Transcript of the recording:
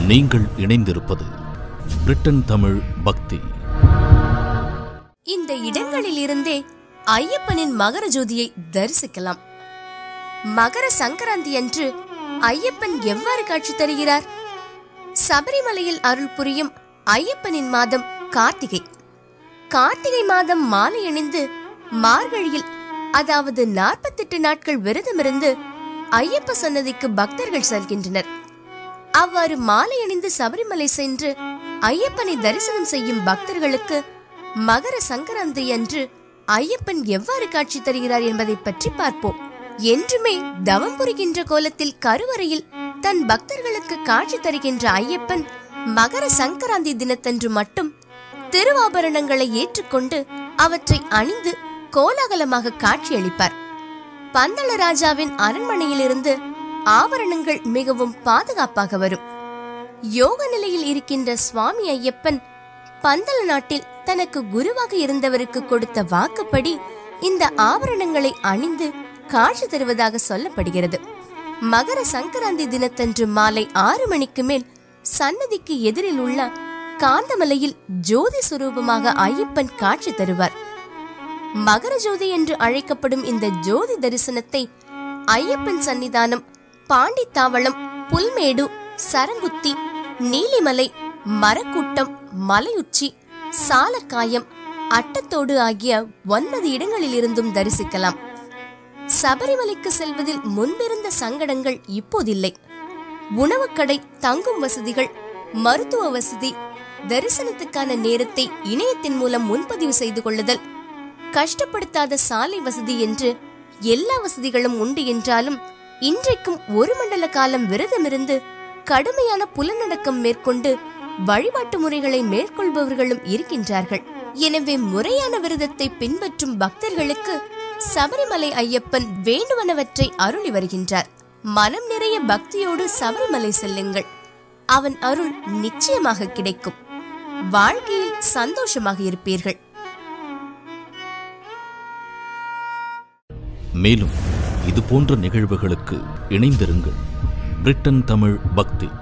நீங்கள் இணைந்திருப்பது பிரிட்டன் தமிழ் பக்தி இந்த இடங்களில் இருந்தே ஐயப்பனின் மகர ஜோதியை தரிசிக்கலாம் மகர சங்கராந்தி அன்று ஐயப்பன் எவ்வாறு காட்சி தருகிறார் சபரிமலையில் அருள் புரியும் ஐயப்பனின் மாதம் கார்த்திகை கார்த்திகை மாதம் மாலை அணிந்து மார்கழியில் அதாவது நாற்பத்தெட்டு நாட்கள் விரதமிருந்து ஐயப்ப சன்னதிக்கு பக்தர்கள் செல்கின்றனர் அவ்வாறு மாலை அணிந்து சபரிமலை சென்று ஐயப்பனை தரிசனம் செய்யும் பக்தர்களுக்கு மகர சங்கராந்தி அன்று ஐயப்பன் எவ்வாறு காட்சி தருகிறார் என்பதை பற்றி பார்ப்போம் என்றுமே தவம் புரிகின்ற கோலத்தில் கருவறையில் தன் பக்தர்களுக்கு காட்சி தருகின்ற ஐயப்பன் மகர சங்கராந்தி தினத்தன்று மட்டும் திருவாபரணங்களை ஏற்றுக்கொண்டு அவற்றை அணிந்து கோலாகலமாக காட்சியளிப்பார் பந்தள ராஜாவின் அரண்மனையிலிருந்து ஆபரணங்கள் மிகவும் பாதுகாப்பாக வரும் யோக நிலையில் இருக்கின்ற சுவாமி ஐயப்பன் பந்தள நாட்டில் தனக்கு குருவாக இருந்தவருக்கு கொடுத்த வாக்குப்படி இந்த ஆபரணங்களை அணிந்து காட்சி தருவதாக சொல்லப்படுகிறது மகர சங்கராந்தி தினத்தன்று மாலை ஆறு மணிக்கு மேல் சன்னதிக்கு எதிரில் உள்ள காந்தமலையில் ஜோதி சுரூபமாக ஐயப்பன் காட்சி தருவார் மகர ஜோதி என்று அழைக்கப்படும் இந்த ஜோதி தரிசனத்தை ஐயப்பன் சன்னிதானம் பாண்டித்தாவளம் புல்மேடு சரங்குத்தி நீலிமலை மரக்கூட்டம் மலையுச்சி சாலக்காயம் அட்டத்தோடு ஆகிய ஒன்பது இடங்களில் இருந்தும் தரிசிக்கலாம் சபரிமலைக்கு செல்வதில் முன்பிருந்த சங்கடங்கள் இப்போதில்லை உணவுக்கடை தங்கும் வசதிகள் மருத்துவ வசதி தரிசனத்துக்கான நேரத்தை இணையத்தின் மூலம் முன்பதிவு செய்து கொள்ளுதல் கஷ்டப்படுத்தாத சாலை வசதி என்று எல்லா வசதிகளும் உண்டு என்றாலும் இன்றைக்கும் ஒரு மண்டல காலம் விரதமிருந்து கடுமையான புலனடக்கம் மேற்கொண்டு வழிபாட்டு முறைகளை மேற்கொள்பவர்களும் இருக்கின்றார்கள் எனவே முறையான விரதத்தை பின்பற்றும் பக்தர்களுக்கு சபரிமலை ஐயப்பன் வேண்டுவனவற்றை அருளி வருகின்றார் மனம் நிறைய பக்தியோடு சபரிமலை செல்லுங்கள் அவன் அருள் நிச்சயமாக கிடைக்கும் வாழ்க்கையில் சந்தோஷமாக இருப்பீர்கள் மேலும் இது போன்ற நிகழ்வுகளுக்கு இணைந்திருங்கள் பிரிட்டன் தமிழ் பக்தி